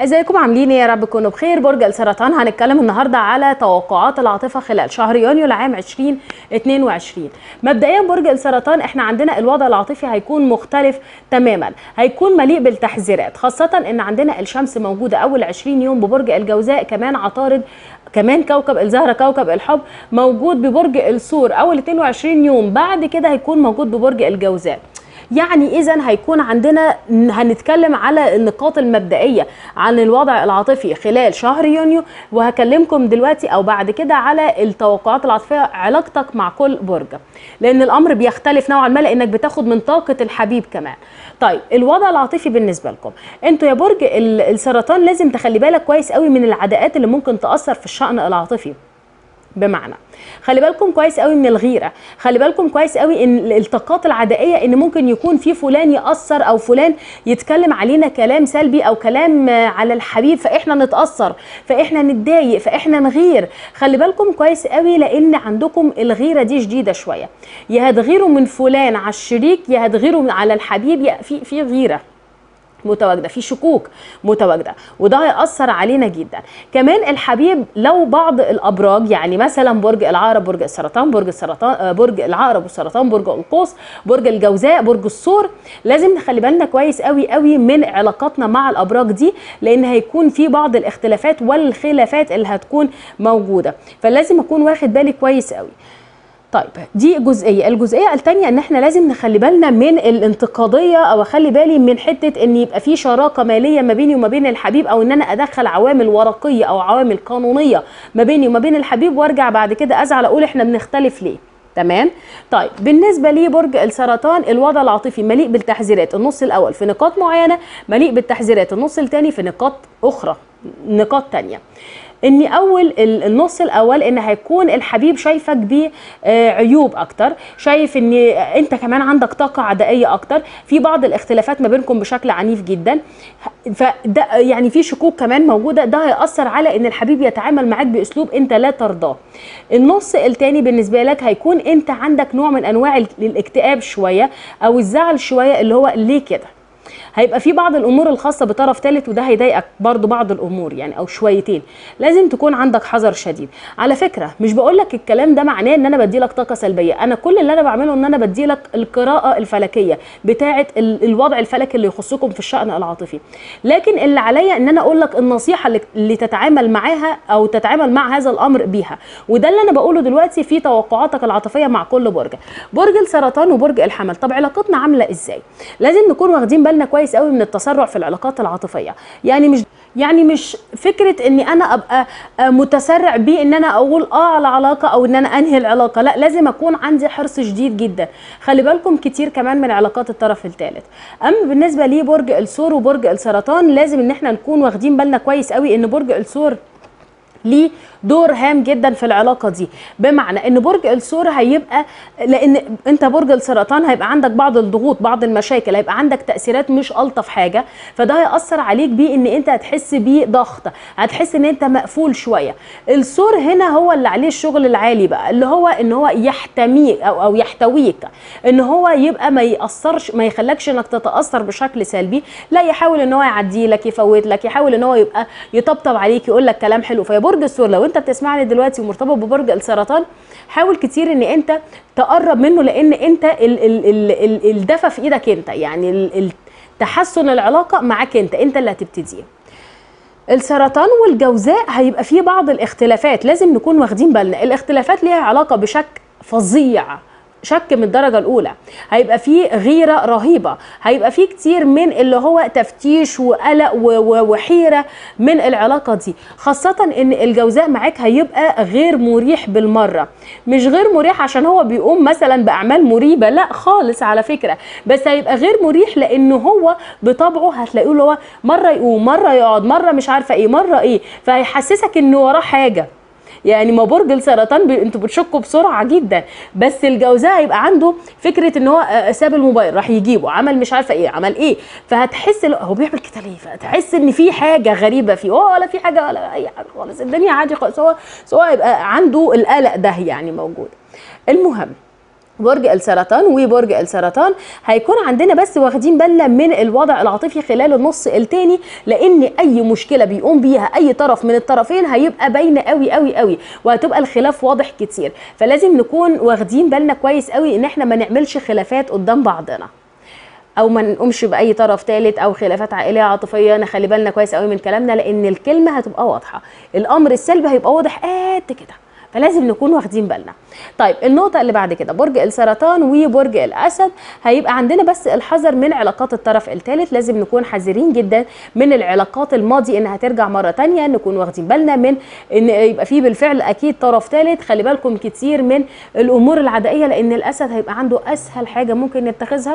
ازيكم عاملين ايه يا رب تكونوا بخير برج السرطان هنتكلم النهارده على توقعات العاطفه خلال شهر يونيو لعام 2022 مبدئيا برج السرطان احنا عندنا الوضع العاطفي هيكون مختلف تماما هيكون مليء بالتحذيرات خاصه ان عندنا الشمس موجوده اول 20 يوم ببرج الجوزاء كمان عطارد كمان كوكب الزهرة كوكب الحب موجود ببرج الثور اول 22 يوم بعد كده هيكون موجود ببرج الجوزاء يعني اذا هيكون عندنا هنتكلم على النقاط المبدئيه عن الوضع العاطفي خلال شهر يونيو وهكلمكم دلوقتي او بعد كده على التوقعات العاطفيه علاقتك مع كل برج لان الامر بيختلف نوعا ما لانك بتاخد من طاقه الحبيب كمان طيب الوضع العاطفي بالنسبه لكم انتوا يا برج السرطان لازم تخلي بالك كويس قوي من العداءات اللي ممكن تاثر في الشان العاطفي بمعنى خلي بالكم كويس قوي من الغيره خلي بالكم كويس قوي ان الطاقات العدائيه ان ممكن يكون في فلان ياثر او فلان يتكلم علينا كلام سلبي او كلام على الحبيب فاحنا نتاثر فاحنا نتضايق فاحنا نغير خلي بالكم كويس قوي لان عندكم الغيره دي شديده شويه يا هتغيروا من فلان على الشريك يا هتغيروا على الحبيب يا في في غيره متواجده في شكوك متواجده وده هياثر علينا جدا كمان الحبيب لو بعض الابراج يعني مثلا برج العقرب برج السرطان برج السرطان برج العقرب والسرطان برج القوس برج الجوزاء برج الثور لازم نخلي بالنا كويس قوي قوي من علاقاتنا مع الابراج دي لان هيكون في بعض الاختلافات والخلافات اللي هتكون موجوده فلازم اكون واخد بالي كويس قوي طيب دي جزئيه الجزئيه الثانيه ان احنا لازم نخلي بالنا من الانتقاديه او اخلي بالي من حته ان يبقى في شراكه ماليه ما بيني وما بين الحبيب او ان انا ادخل عوامل ورقيه او عوامل قانونيه ما بيني وما بين الحبيب وارجع بعد كده ازعل اقول احنا بنختلف ليه تمام طيب بالنسبه لي برج السرطان الوضع العاطفي مليء بالتحذيرات النص الاول في نقاط معينه مليء بالتحذيرات النص الثاني في نقاط اخرى نقاط تانية ان اول النص الاول ان هيكون الحبيب شايفك بعيوب اكتر شايف ان انت كمان عندك طاقه عدائيه اكتر في بعض الاختلافات ما بينكم بشكل عنيف جدا فده يعني في شكوك كمان موجوده ده هياثر على ان الحبيب يتعامل معاك باسلوب انت لا ترضاه النص التاني بالنسبه لك هيكون انت عندك نوع من انواع الاكتئاب شويه او الزعل شويه اللي هو ليه كده هيبقى في بعض الامور الخاصه بطرف ثالث وده هيضايقك برضو بعض الامور يعني او شويتين لازم تكون عندك حذر شديد على فكره مش بقول لك الكلام ده معناه ان انا بدي لك طاقه سلبيه انا كل اللي انا بعمله ان انا بدي لك القراءه الفلكيه بتاعه الوضع الفلكي اللي يخصكم في الشان العاطفي لكن اللي عليا ان انا اقول لك النصيحه اللي, اللي تتعامل معاها او تتعامل مع هذا الامر بيها وده اللي انا بقوله دلوقتي في توقعاتك العاطفيه مع كل برج برج السرطان وبرج الحمل طب علاقتنا عامله ازاي لازم نكون واخدين بالنا كويس قوي من التسرع في العلاقات العاطفيه يعني مش يعني مش فكره اني انا ابقى متسرع بيه ان انا اقول اه على علاقه او ان انا انهي العلاقه لا لازم اكون عندي حرص شديد جدا خلي بالكم كتير كمان من علاقات الطرف الثالث اما بالنسبه لي برج الثور وبرج السرطان لازم ان احنا نكون واخدين بالنا كويس قوي ان برج الثور ليه دور هام جدا في العلاقه دي بمعنى ان برج الثور هيبقى لان انت برج السرطان هيبقى عندك بعض الضغوط بعض المشاكل هيبقى عندك تاثيرات مش الطف حاجه فده هياثر عليك بيه ان انت هتحس بيه ضغط هتحس ان انت مقفول شويه الثور هنا هو اللي عليه الشغل العالي بقى اللي هو ان هو يحتميك او او يحتويك ان هو يبقى ما ياثرش ما يخلكش انك تتاثر بشكل سلبي لا يحاول ان هو يعدي لك يفوت لك يحاول ان هو يبقى يطبطب عليك يقول لك كلام حلو فيا برج الثور لو انت بتسمعني دلوقتي ومرتبط ببرج السرطان حاول كتير ان انت تقرب منه لان انت ال ال ال ال الدفى في ايدك انت يعني تحسن العلاقه معاك انت انت اللي هتبتديه السرطان والجوزاء هيبقى فيه بعض الاختلافات لازم نكون واخدين بالنا الاختلافات ليها علاقه بشك فظيع شك من الدرجه الاولى هيبقى فيه غيره رهيبه هيبقى فيه كتير من اللي هو تفتيش وقلق وحيره من العلاقه دي خاصه ان الجوزاء معاك هيبقى غير مريح بالمره مش غير مريح عشان هو بيقوم مثلا باعمال مريبه لا خالص على فكره بس هيبقى غير مريح لانه هو بطبعه هتلاقيه اللي هو مره يقوم مره يقعد مره مش عارفه ايه مره ايه فهيحسسك انه وراه حاجه يعني ما برج السرطان بي... انتوا بتشكوا بسرعه جدا بس الجوزاء هيبقى عنده فكره ان هو ساب الموبايل راح يجيبه عمل مش عارفه ايه عمل ايه فهتحس هو بيعمل كده ليه فتحس ان في حاجه غريبه فيه هو ولا في حاجه ولا اي حاجه خالص الدنيا عادي خالص هو هو هيبقى عنده القلق ده يعني موجود المهم برج السرطان وبرج السرطان هيكون عندنا بس واخدين بالنا من الوضع العاطفي خلال النص التاني لان اي مشكله بيقوم بيها اي طرف من الطرفين هيبقى باينه قوي قوي قوي وهتبقى الخلاف واضح كتير فلازم نكون واخدين بالنا كويس قوي ان احنا ما نعملش خلافات قدام بعضنا او ما نقومش باي طرف ثالث او خلافات عائليه عاطفيه نخلي بالنا كويس قوي من كلامنا لان الكلمه هتبقى واضحه الامر السلبي هيبقى واضح قد كده فلازم نكون واخدين بالنا طيب النقطه اللي بعد كده برج السرطان وبرج الاسد هيبقى عندنا بس الحذر من علاقات الطرف الثالث لازم نكون حذرين جدا من العلاقات الماضي انها ترجع مره تانية نكون واخدين بالنا من ان يبقى فيه بالفعل اكيد طرف ثالث خلي بالكم كتير من الامور العدائيه لان الاسد هيبقى عنده اسهل حاجه ممكن نتخذها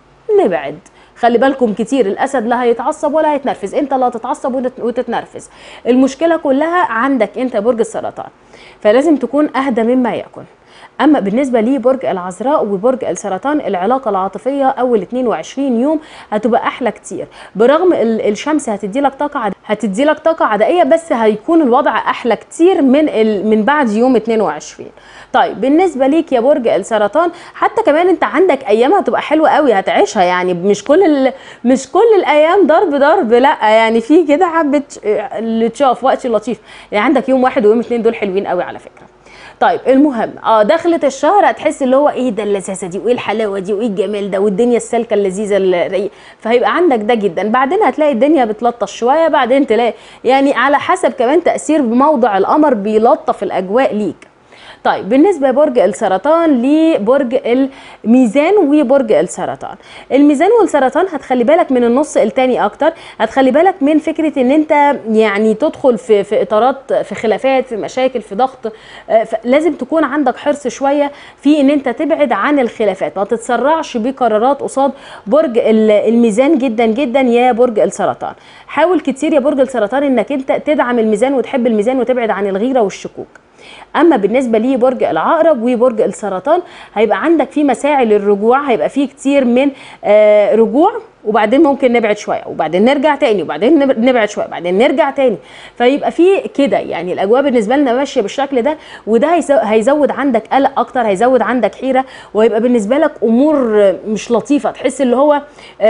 نبعد خلي بالكم كتير الاسد لا هيتعصب ولا هيتنرفز انت اللي هتتعصب وتت- وتتنرفز المشكله كلها عندك انت برج السرطان فلازم تكون اهدى مما يكن اما بالنسبه لي برج العذراء وبرج السرطان العلاقه العاطفيه اول 22 يوم هتبقى احلى كتير برغم ال- الشمس هتدي لك طاقه عد... هتدي لك طاقه عدائيه بس هيكون الوضع احلى كتير من ال... من بعد يوم 22 طيب بالنسبه ليك يا برج السرطان حتى كمان انت عندك ايام هتبقى حلوه قوي هتعيشها يعني مش كل ال... مش كل الايام ضرب ضرب لا يعني في كده حبه اللي تشوف وقت لطيف يعني عندك يوم واحد ويوم اتنين دول حلوين قوي على فكره طيب المهم اه دخلت الشهر هتحس اللي هو ايه ده اللذاذه دي وايه الحلاوه دي وايه الجمال ده والدنيا السالكه اللذيذه الرقيقه فهيبقى عندك ده جدا بعدين هتلاقي الدنيا بتلطش شويه بعدين تلاقي يعني على حسب كمان تاثير موضع القمر بيلطف الاجواء ليك طيب بالنسبه لبرج السرطان لبرج الميزان وبرج السرطان الميزان والسرطان هتخلي بالك من النص التاني اكتر هتخلي بالك من فكره ان انت يعني تدخل في في اطارات في خلافات في مشاكل في ضغط آه، لازم تكون عندك حرص شويه في ان انت تبعد عن الخلافات ما تتسرعش بقرارات قصاد برج ال- الميزان جدا جدا يا برج السرطان حاول كتير يا برج السرطان انك انت تدعم الميزان وتحب الميزان وتبعد عن الغيره والشكوك اما بالنسبه لي برج العقرب وبرج السرطان هيبقى عندك في مساعي للرجوع هيبقى في كتير من آه رجوع وبعدين ممكن نبعد شويه وبعدين نرجع تاني وبعدين نب- نبعد شويه وبعدين نرجع تاني فيبقى في كده يعني الاجواء بالنسبه لنا ماشيه بالشكل ده وده هيزو- هيزود عندك قلق اكتر هيزود عندك حيره وهيبقى بالنسبه لك امور آه، مش لطيفه تحس اللي هو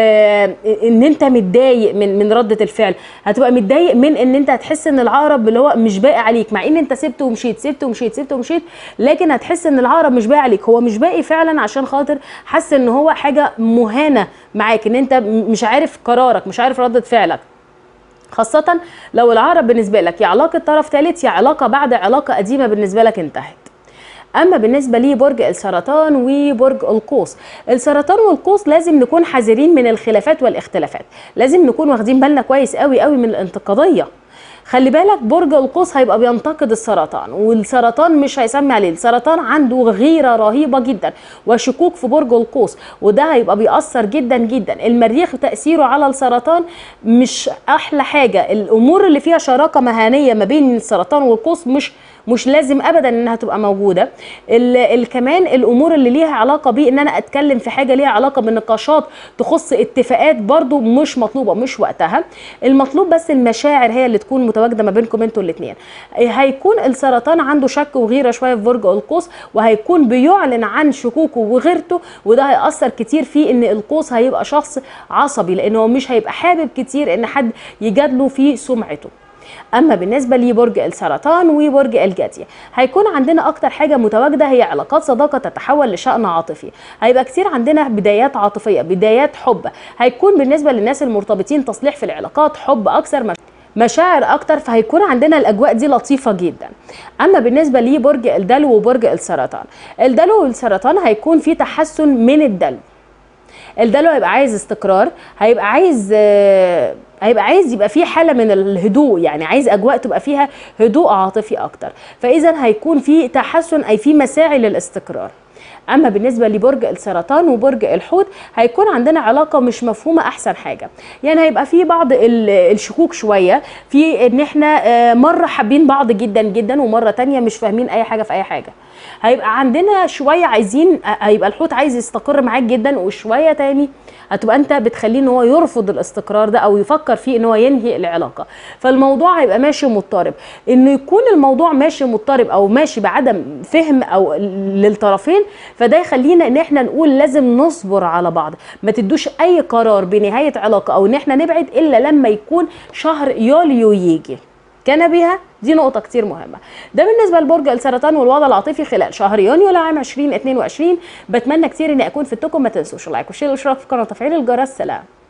آه ان انت متضايق من من رده الفعل هتبقى متضايق من ان انت هتحس ان العقرب اللي هو مش باقي عليك مع ان انت سبته ومشيت سبته ومشيت سبته ومشيت لكن هتحس ان العقرب مش باقي عليك هو مش باقي فعلا عشان خاطر حاسس ان هو حاجه مهانه معاك ان انت م- مش عارف قرارك مش عارف ردة فعلك خاصة لو العقرب بالنسبة لك يا علاقة طرف ثالث يا علاقة بعد علاقة قديمة بالنسبة لك انتهت اما بالنسبه لي برج السرطان وبرج القوس السرطان والقوس لازم نكون حذرين من الخلافات والاختلافات لازم نكون واخدين بالنا كويس قوي قوي من الانتقاديه خلي بالك برج القوس هيبقى بينتقد السرطان والسرطان مش هيسمي عليه السرطان عنده غيرة رهيبة جدا وشكوك في برج القوس وده هيبقى بيأثر جدا جدا المريخ تأثيره على السرطان مش أحلى حاجة الأمور اللي فيها شراكة مهنية ما بين السرطان والقوس مش مش لازم ابدا انها تبقى موجوده ال ال كمان الامور اللي ليها علاقه بيه ان انا اتكلم في حاجه ليها علاقه بنقاشات تخص اتفاقات برضو مش مطلوبه مش وقتها المطلوب بس المشاعر هي اللي تكون متواجده ما بينكم انتوا الاثنين هيكون السرطان عنده شك وغيره شويه في برج القوس وهيكون بيعلن عن شكوكه وغيرته وده هيأثر كتير في ان القوس هيبقى شخص عصبي لانه هو مش هيبقى حابب كتير ان حد يجادله في سمعته اما بالنسبه لبرج السرطان وبرج الجدي هيكون عندنا اكتر حاجه متواجده هي علاقات صداقه تتحول لشان عاطفي هيبقى كتير عندنا بدايات عاطفيه بدايات حب هيكون بالنسبه للناس المرتبطين تصليح في العلاقات حب اكثر مش مشاعر اكتر فهيكون عندنا الاجواء دي لطيفه جدا اما بالنسبه لبرج الدلو وبرج السرطان الدلو والسرطان هيكون في تحسن من الدلو الدلو هيبقى عايز استقرار هيبقى عايز آه، هيبقى عايز يبقى فيه حاله من الهدوء يعني عايز اجواء تبقى فيها هدوء عاطفي اكتر فاذا هيكون في تحسن اي في مساعي للاستقرار اما بالنسبه لبرج السرطان وبرج الحوت هيكون عندنا علاقه مش مفهومه احسن حاجه يعني هيبقى في بعض ال- الشكوك شويه في ان احنا آه، مره حابين بعض جدا جدا ومره تانية مش فاهمين اي حاجه في اي حاجه هيبقى عندنا شويه عايزين هيبقى الحوت عايز يستقر معاك جدا وشويه تاني هتبقى انت بتخليه ان هو يرفض الاستقرار ده او يفكر فيه ان هو ينهي العلاقه فالموضوع هيبقى ماشي مضطرب انه يكون الموضوع ماشي مضطرب او ماشي بعدم فهم او للطرفين فده يخلينا ان احنا نقول لازم نصبر على بعض ما تدوش اي قرار بنهايه علاقه او ان احنا نبعد الا لما يكون شهر يوليو يجي كان بها دي نقطة كتير مهمة ده بالنسبة لبرج السرطان والوضع العاطفي خلال شهر يونيو لعام 2022 بتمنى كتير اني اكون فدتكم ما تنسوش اللايك والشير والاشتراك في القناة وتفعيل الجرس سلام